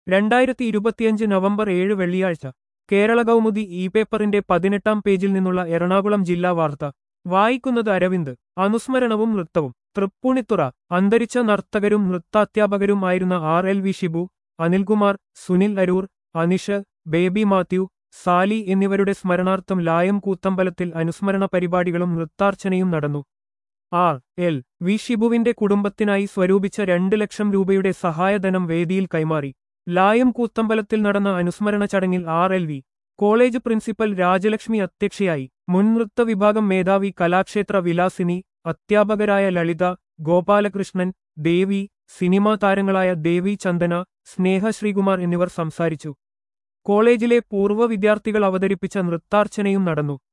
രണ്ടായിരത്തി ഇരുപത്തിയഞ്ച് നവംബർ ഏഴ് വെള്ളിയാഴ്ച കേരള കൗമുദി ഇ പേപ്പറിന്റെ പതിനെട്ടാം പേജിൽ നിന്നുള്ള എറണാകുളം ജില്ലാ വാർത്ത വായിക്കുന്നത് അരവിന്ദ് അനുസ്മരണവും നൃത്തവും തൃപ്പൂണിത്തുറ അന്തരിച്ച നർത്തകരും നൃത്താധ്യാപകരും ആയിരുന്ന R L V Shibu Anilkumar Sunil Aroor Anish Baby Mathew Sali എന്നിവരുടെ സ്മരണാർത്ഥം ലായം കൂത്തമ്പലത്തിൽ അനുസ്മരണ പരിപാടികളും നൃത്താർച്ചനയും നടന്നു ആർ എൽ വി ഷിബുവിന്റെ കുടുംബത്തിനായി സ്വരൂപിച്ച രണ്ട് ലക്ഷം രൂപയുടെ സഹായധനം വേദിയിൽ കൈമാറി ലായം കൂത്തമ്പലത്തിൽ നടന്ന അനുസ്മരണ ചടങ്ങിൽ R L V college principal Rajalakshmi അധ്യക്ഷയായി മുൻ നൃത്ത വിഭാഗം മേധാവി കലാക്ഷേത്ര വിലാസിനി അധ്യാപകരായ ലളിത ഗോപാലകൃഷ്ണൻ ദേവി സിനിമാ താരങ്ങളായ ദേവി ചന്ദന സ്നേഹ ശ്രീകുമാർ എന്നിവർ സംസാരിച്ചു കോളേജിലെ പൂർവ്വ വിദ്യാർത്ഥികൾ അവതരിപ്പിച്ച നൃത്താർച്ചനയും നടന്നു